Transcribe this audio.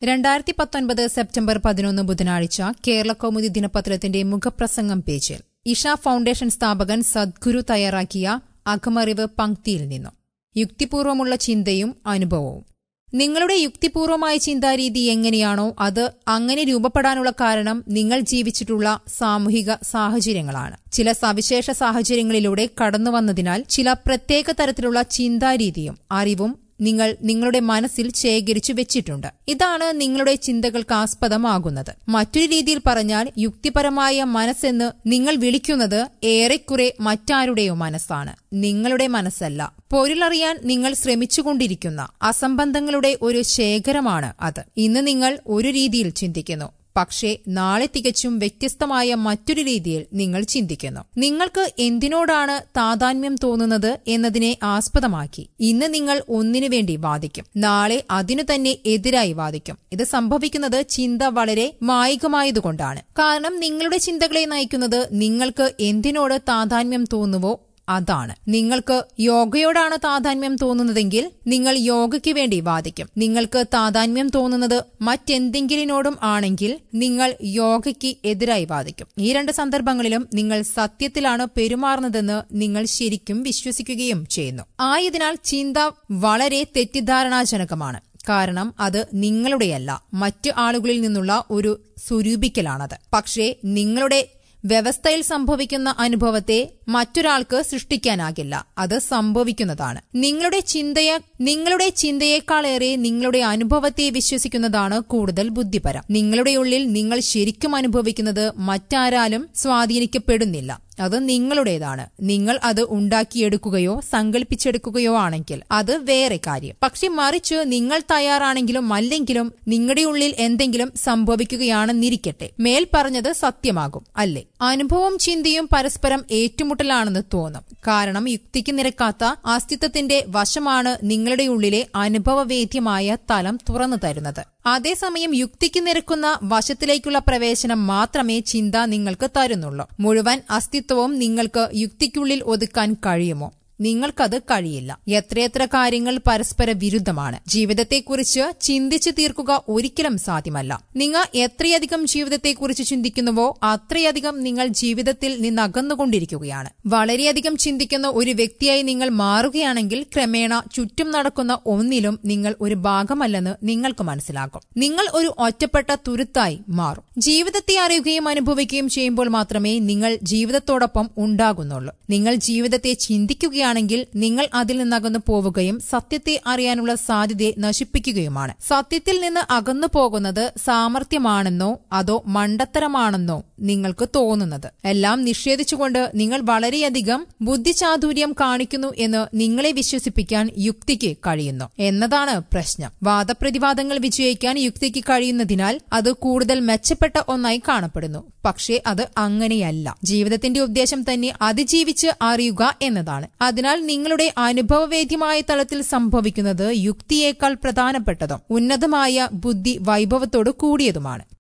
രണ്ടായിരത്തി പത്തൊൻപത് സെപ്റ്റംബർ പതിനൊന്ന് ബുധനാഴ്ച കേരള കൗമുദി ദിനപത്രത്തിന്റെ മുഖപ്രസംഗം പേജിൽ ഇഷ ഫൌണ്ടേഷൻ സ്ഥാപകൻ സദ്ഗുരു തയ്യാറാക്കിയ അകമറിവ് പങ്ക്തിയിൽ നിന്നും യുക്തിപൂർവമുള്ള ചിന്തയും അനുഭവവും നിങ്ങളുടെ യുക്തിപൂർവമായ ചിന്താരീതി എങ്ങനെയാണോ അത് അങ്ങനെ രൂപപ്പെടാനുള്ള കാരണം നിങ്ങൾ ജീവിച്ചിട്ടുള്ള സാമൂഹിക സാഹചര്യങ്ങളാണ് ചില സവിശേഷ സാഹചര്യങ്ങളിലൂടെ കടന്നുവന്നതിനാൽ ചില പ്രത്യേക തരത്തിലുള്ള ചിന്താരീതിയും അറിവും നിങ്ങൾ നിങ്ങളുടെ മനസ്സിൽ ശേഖരിച്ചു വെച്ചിട്ടുണ്ട് ഇതാണ് നിങ്ങളുടെ ചിന്തകൾക്ക് ആസ്പദമാകുന്നത് മറ്റൊരു രീതിയിൽ പറഞ്ഞാൽ യുക്തിപരമായ മനസ്സെന്ന് നിങ്ങൾ വിളിക്കുന്നത് ഏറെക്കുറെ മറ്റാരുടെയോ മനസ്സാണ് നിങ്ങളുടെ മനസ്സല്ല പൊരുളറിയാൻ നിങ്ങൾ ശ്രമിച്ചുകൊണ്ടിരിക്കുന്ന അസംബന്ധങ്ങളുടെ ഒരു ശേഖരമാണ് അത് ഇന്ന് നിങ്ങൾ ഒരു രീതിയിൽ ചിന്തിക്കുന്നു പക്ഷേ നാളെ തികച്ചും വ്യത്യസ്തമായ മറ്റൊരു രീതിയിൽ നിങ്ങൾ ചിന്തിക്കുന്നു നിങ്ങൾക്ക് എന്തിനോടാണ് താതാത്മ്യം തോന്നുന്നത് എന്നതിനെ ആസ്പദമാക്കി ഇന്ന് നിങ്ങൾ ഒന്നിനു വേണ്ടി വാദിക്കും നാളെ അതിനു തന്നെ എതിരായി വാദിക്കും ഇത് സംഭവിക്കുന്നത് ചിന്ത വളരെ മായികമായതുകൊണ്ടാണ് കാരണം നിങ്ങളുടെ ചിന്തകളെ നയിക്കുന്നത് നിങ്ങൾക്ക് എന്തിനോട് താതാത്മ്യം തോന്നുവോ അതാണ് നിങ്ങൾക്ക് യോഗയോടാണ് താതാത്മ്യം തോന്നുന്നതെങ്കിൽ നിങ്ങൾ യോഗയ്ക്ക് വേണ്ടി വാദിക്കും നിങ്ങൾക്ക് താതാത്മ്യം തോന്നുന്നത് മറ്റെന്തെങ്കിലിനോടും ആണെങ്കിൽ നിങ്ങൾ യോഗയ്ക്ക് എതിരായി വാദിക്കും ഈ രണ്ട് സന്ദർഭങ്ങളിലും നിങ്ങൾ സത്യത്തിലാണ് പെരുമാറുന്നതെന്ന് നിങ്ങൾ ശരിക്കും വിശ്വസിക്കുകയും ചെയ്യുന്നു ആയതിനാൽ ചിന്ത വളരെ തെറ്റിദ്ധാരണാജനകമാണ് കാരണം അത് നിങ്ങളുടെയല്ല മറ്റു ആളുകളിൽ നിന്നുള്ള ഒരു സ്വരൂപിക്കലാണത് പക്ഷേ നിങ്ങളുടെ വ്യവസ്ഥയിൽ സംഭവിക്കുന്ന അനുഭവത്തെ മറ്റൊരാൾക്ക് സൃഷ്ടിക്കാനാകില്ല അത് സംഭവിക്കുന്നതാണ് നിങ്ങളുടെ ചിന്തയെ നിങ്ങളുടെ ചിന്തയേക്കാളേറെ നിങ്ങളുടെ അനുഭവത്തെ വിശ്വസിക്കുന്നതാണ് കൂടുതൽ ബുദ്ധിപരം നിങ്ങളുടെ ഉള്ളിൽ നിങ്ങൾ ശരിക്കും അനുഭവിക്കുന്നത് മറ്റാരാലും സ്വാധീനിക്കപ്പെടുന്നില്ല അത് നിങ്ങളുടേതാണ് നിങ്ങൾ അത് ഉണ്ടാക്കിയെടുക്കുകയോ സങ്കല്പിച്ചെടുക്കുകയോ ആണെങ്കിൽ അത് വേറെ കാര്യം പക്ഷെ മറിച്ച് നിങ്ങൾ തയ്യാറാണെങ്കിലും അല്ലെങ്കിലും നിങ്ങളുടെ ഉള്ളിൽ എന്തെങ്കിലും സംഭവിക്കുകയാണെന്നിരിക്കട്ടെ മേൽ പറഞ്ഞത് സത്യമാകും അല്ലേ അനുഭവം ചിന്തയും പരസ്പരം ഏറ്റുമുട്ടലാണെന്ന് തോന്നും കാരണം യുക്തിക്ക് നിരക്കാത്ത അസ്തിത്വത്തിന്റെ വശമാണ് നിങ്ങളുടെ ഉള്ളിലെ അനുഭവവേദ്യമായ തലം തുറന്നു തരുന്നത് അതേസമയം യുക്തിക്ക് നിരക്കുന്ന വശത്തിലേക്കുള്ള പ്രവേശനം മാത്രമേ ചിന്ത നിങ്ങൾക്ക് തരുന്നുള്ളൂ മുഴുവൻ അസ്തിത്വവും നിങ്ങൾക്ക് യുക്തിക്കുള്ളിൽ ഒതുക്കാൻ കഴിയുമോ നിങ്ങൾക്കത് കഴിയില്ല എത്രയെത്ര കാര്യങ്ങൾ പരസ്പര വിരുദ്ധമാണ് ജീവിതത്തെക്കുറിച്ച് ചിന്തിച്ചു തീർക്കുക ഒരിക്കലും സാധ്യമല്ല നിങ്ങൾ എത്രയധികം ജീവിതത്തെക്കുറിച്ച് ചിന്തിക്കുന്നുവോ അത്രയധികം നിങ്ങൾ ജീവിതത്തിൽ നിന്നകന്നുകൊണ്ടിരിക്കുകയാണ് വളരെയധികം ചിന്തിക്കുന്ന ഒരു വ്യക്തിയായി നിങ്ങൾ മാറുകയാണെങ്കിൽ ക്രമേണ ചുറ്റും നടക്കുന്ന ഒന്നിലും നിങ്ങൾ ഒരു ഭാഗമല്ലെന്ന് നിങ്ങൾക്ക് മനസ്സിലാകും നിങ്ങൾ ഒരു ഒറ്റപ്പെട്ട തുരുത്തായി മാറും ജീവിതത്തെ അറിയുകയും അനുഭവിക്കുകയും ചെയ്യുമ്പോൾ മാത്രമേ നിങ്ങൾ ജീവിതത്തോടൊപ്പം ഉണ്ടാകുന്നുള്ളൂ നിങ്ങൾ ജീവിതത്തെ ചിന്തിക്കുകയാണെങ്കിൽ നിങ്ങൾ അതിൽ നിന്നകന്നു പോവുകയും സത്യത്തെ അറിയാനുള്ള സാധ്യതയെ നശിപ്പിക്കുകയുമാണ് സത്യത്തിൽ നിന്ന് അകന്നു പോകുന്നത് സാമർഥ്യമാണെന്നോ അതോ മണ്ടത്തരമാണെന്നോ നിങ്ങൾക്ക് തോന്നുന്നത് എല്ലാം നിഷേധിച്ചുകൊണ്ട് നിങ്ങൾ വളരെയധികം ബുദ്ധിചാതുര്യം കാണിക്കുന്നു എന്ന് നിങ്ങളെ വിശ്വസിപ്പിക്കാൻ യുക്തിക്ക് കഴിയുന്നു എന്നതാണ് പ്രശ്നം വാദപ്രതിവാദങ്ങൾ വിജയിക്കാൻ യുക്തിക്ക് കഴിയുന്നതിനാൽ അത് കൂടുതൽ മെച്ചപ്പെട്ട ഒന്നായി കാണപ്പെടുന്നു പക്ഷേ അത് അങ്ങനെയല്ല ജീവിതത്തിന്റെ ഉദ്ദേശം തന്നെ അതിജീവിച്ച് അറിയുക എന്നതാണ് അതിനാൽ നിങ്ങളുടെ അനുഭവവേദ്യമായ തലത്തിൽ സംഭവിക്കുന്നത് യുക്തിയേക്കാൾ പ്രധാനപ്പെട്ടതും ഉന്നതമായ ബുദ്ധി വൈഭവത്തോട് കൂടിയതുമാണ്